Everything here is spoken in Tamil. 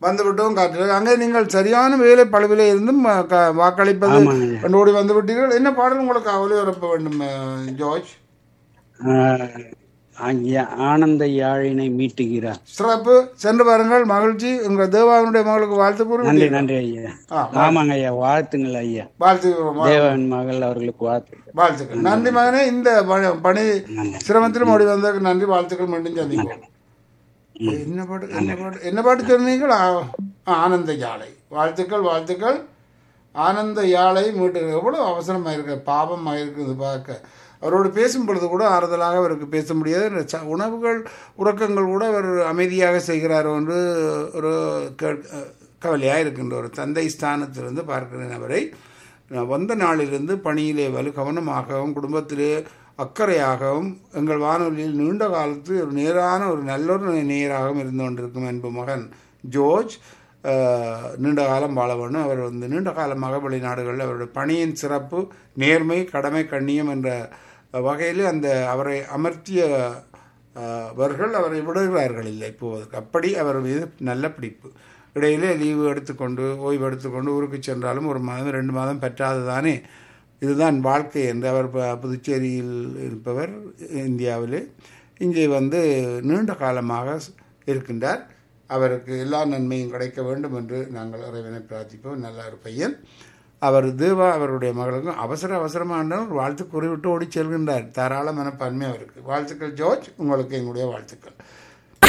வந்துவிட்டோம் காற்று அங்கே நீங்கள் சரியான வேலை பழுவிலே இருந்தும் அஹ், க- வாக்களிப்பது ஆமாங்க ஐயா கண்டு ஓடி வந்து விட்டீர்கள் என்ன பாடல் உங்களுக்கு அவளே வரப்ப வேண்டும் அஹ், ஜார்ஜ் ஆஹ், ஐயா ஆனந்த யாழினை மீட்டுகிறார் சிறப்பு சென்று பாருங்கள் மகிழ்ச்சி உங்கள் தேவாவினுடைய மகளுக்கு வாழ்த்து கூறி நன்றி நன்றி ஐயா ஆ, ஆமாங்க ஐயா வாழ்த்துங்கள் ஐயா வாழ்த்து தேவன் மகள் அவர்களுக்கு வாழ்த்து வாழ்த்துக்கள் நன்றி மகனே இந்த ப- பணி நன்றி. சிரமத்திலும் ஓடி வந்ததுக்கு நன்றி வாழ்த்துக்கள் மீண்டும் சந்திப்போம் என்ன பாட்டு என்ன பாட்டு என்ன பாட்டு சொன்னீங்கள் ஆ- ஆனந்த யாழை வாழ்த்துக்கள் வாழ்த்துக்கள் ஆனந்த யாழை மீட்டு எவ்வளோ அவசரமாக இருக்கு பாவமாக இருக்குது பார்க்க அவரோடு பேசும் பொழுது கூட ஆறுதலாக அவருக்கு பேச முடியாது இந்த ச- உணவுகள் உறக்கங்கள் கூட அவர் அமைதியாக செய்கிறார் என்று ஒரு கவலையாக இருக்கின்ற ஒரு தந்தை ஸ்தானத்திலிருந்து பார்க்கிறேன் அவரை நான் வந்த நாளிலிருந்து பணியிலே வலு கவனமாகவும் குடும்பத்திலே அக்கறையாகவும் எங்கள் வானொலியில் நீண்ட காலத்து ஒரு நேரான ஒரு நல்லொரு நேராகவும் இருந்து கொண்டிருக்கும் அன்பு மகன் ஜோர்ஜ் அஹ், நீண்ட காலம் வாழ வேண்டும் அவர் வந்து நீண்ட காலமாக வெளிநாடுகளில் அவருடைய பணியின் சிறப்பு நேர்மை கடமை கண்ணியம் என்ற வகையில் அந்த அவரை அமர்த்திய அஹ், அவர்கள் அவரை விடுகிறார்கள் இல்லை போவதற்கு அப்படி அவர் மீது நல்ல பிடிப்பு இடையிலே லீவு எடுத்துக்கொண்டு ஓய்வு எடுத்துக்கொண்டு ஊருக்கு சென்றாலும் ஒரு மாதம் ரெண்டு மாதம் பற்றாது தானே இதுதான் வாழ்க்கை என்று அவர் ப- புதுச்சேரியில் இருப்பவர் இந்தியாவிலே இங்கே வந்து நீண்ட காலமாக இருக்கின்றார் அவருக்கு எல்லா நன்மையும் கிடைக்க வேண்டும் என்று நாங்கள் இறைவனை பிரார்த்திப்போம் நல்ல ஒரு பையன் அவர் தேவா அவருடைய மகளுக்கும் அவசர அவசரமான ஒரு வாழ்த்து கூறிவிட்டு ஓடி செல்கின்றார் தாராள மனப்பான்மை அவருக்கு வாழ்த்துக்கள் ஜோர்ஜ் உங்களுக்கு எங்களுடைய வாழ்த்துக்கள்